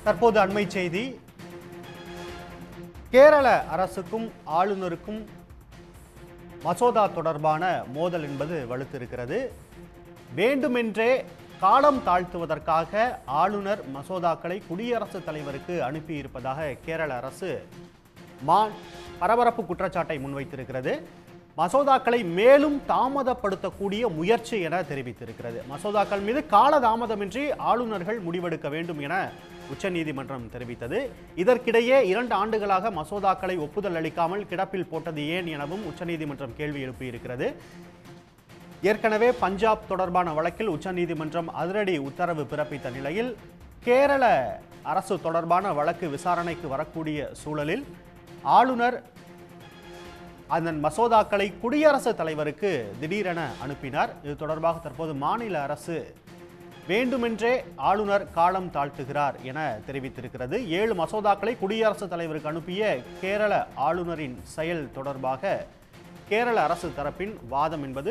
தற்போது அண்மை செய்தி கேரள அரசுக்கும் ஆளுநருக்கும் மசோதா தொடர்பான மோதல் என்பது வலுத்திருக்கிறது வேண்டுமென்றே காலம் தாழ்த்துவதற்காக ஆளுநர் மசோதாக்களை குடியரசுத் தலைவருக்கு அனுப்பியிருப்பதாக கேரள அரசு மா பரபரப்பு குற்றச்சாட்டை முன்வைத்திருக்கிறது மசோதாக்களை மேலும் தாமதப்படுத்தக்கூடிய முயற்சி என தெரிவித்திருக்கிறது மசோதாக்கள் மீது கால தாமதமின்றி ஆளுநர்கள் முடிவெடுக்க வேண்டும் என உச்சநீதிமன்றம் தெரிவித்தது இதற்கிடையே இரண்டு ஆண்டுகளாக மசோதாக்களை ஒப்புதல் அளிக்காமல் கிடப்பில் போட்டது ஏன் எனவும் உச்சநீதிமன்றம் கேள்வி எழுப்பியிருக்கிறது ஏற்கனவே பஞ்சாப் தொடர்பான வழக்கில் உச்சநீதிமன்றம் அதிரடி உத்தரவு பிறப்பித்த நிலையில் கேரள அரசு தொடர்பான வழக்கு விசாரணைக்கு வரக்கூடிய சூழலில் ஆளுநர் அதன் மசோதாக்களை குடியரசுத் தலைவருக்கு திடீரென அனுப்பினார் இது தொடர்பாக தற்போது மாநில அரசு வேண்டுமென்றே ஆளுநர் காலம் தாழ்த்துகிறார் என தெரிவித்திருக்கிறது ஏழு மசோதாக்களை குடியரசுத் தலைவருக்கு அனுப்பிய கேரள ஆளுநரின் செயல் தொடர்பாக கேரள அரசு தரப்பின் வாதம் என்பது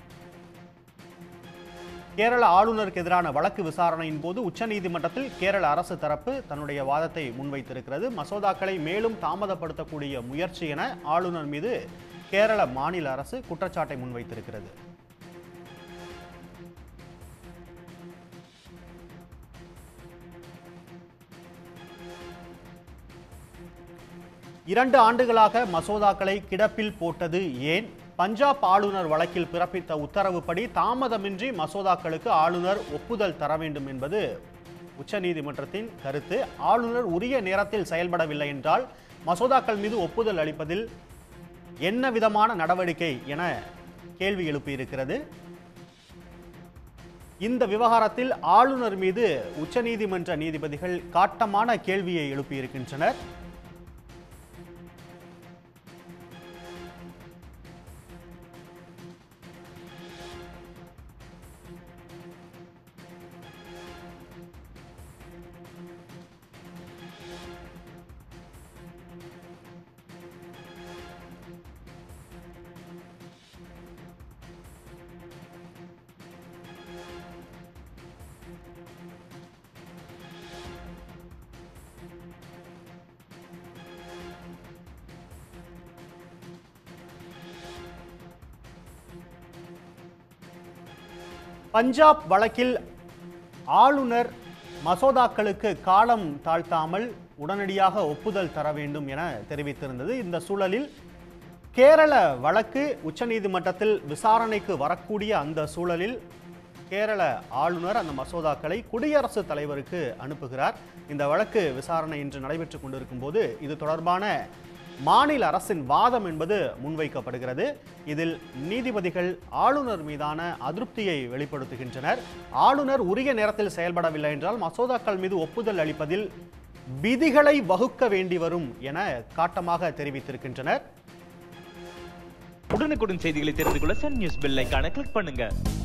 கேரள ஆளுநருக்கு எதிரான வழக்கு விசாரணையின் போது உச்சநீதிமன்றத்தில் கேரள அரசு தரப்பு தன்னுடைய வாதத்தை முன்வைத்திருக்கிறது மசோதாக்களை மேலும் தாமதப்படுத்தக்கூடிய முயற்சி என ஆளுநர் மீது கேரள மாநில அரசு குற்றச்சாட்டை முன்வைத்திருக்கிறது இரண்டு ஆண்டுகளாக மசோதாக்களை கிடப்பில் போட்டது ஏன் பஞ்சாப் ஆளுநர் வழக்கில் பிறப்பித்த உத்தரவுப்படி தாமதமின்றி மசோதாக்களுக்கு ஆளுநர் ஒப்புதல் தர வேண்டும் என்பது உச்சநீதிமன்றத்தின் கருத்து ஆளுநர் உரிய நேரத்தில் செயல்படவில்லை என்றால் மசோதாக்கள் மீது ஒப்புதல் அளிப்பதில் என்ன விதமான நடவடிக்கை என கேள்வி எழுப்பியிருக்கிறது இந்த விவகாரத்தில் ஆளுநர் மீது உச்சநீதிமன்ற நீதிபதிகள் காட்டமான கேள்வியை எழுப்பியிருக்கின்றனர் பஞ்சாப் வழக்கில் ஆளுநர் மசோதாக்களுக்கு காலம் தாழ்த்தாமல் உடனடியாக ஒப்புதல் தர வேண்டும் என தெரிவித்திருந்தது இந்த சூழலில் கேரள வழக்கு உச்சநீதிமன்றத்தில் விசாரணைக்கு வரக்கூடிய அந்த சூழலில் கேரள ஆளுநர் அந்த மசோதாக்களை குடியரசுத் தலைவருக்கு அனுப்புகிறார் இந்த வழக்கு விசாரணை இன்று நடைபெற்றுக் கொண்டிருக்கும் போது இது தொடர்பான மாநில அரசின் வாதம் என்பது முன்வைக்கப்படுகிறது இதில் நீதிபதிகள் ஆளுநர் மீதான அதிருப்தியை வெளிப்படுத்துகின்றனர் ஆளுநர் உரிய நேரத்தில் செயல்படவில்லை என்றால் மசோதாக்கள் மீது ஒப்புதல் அளிப்பதில் விதிகளை வகுக்க வேண்டி வரும் என காட்டமாக தெரிவித்திருக்கின்றனர் உடனுக்குடன் செய்திகளை தெரிந்து கொள்ள சன் நியூஸ் பெல் ஐகானை கிளிக் பண்ணுங்க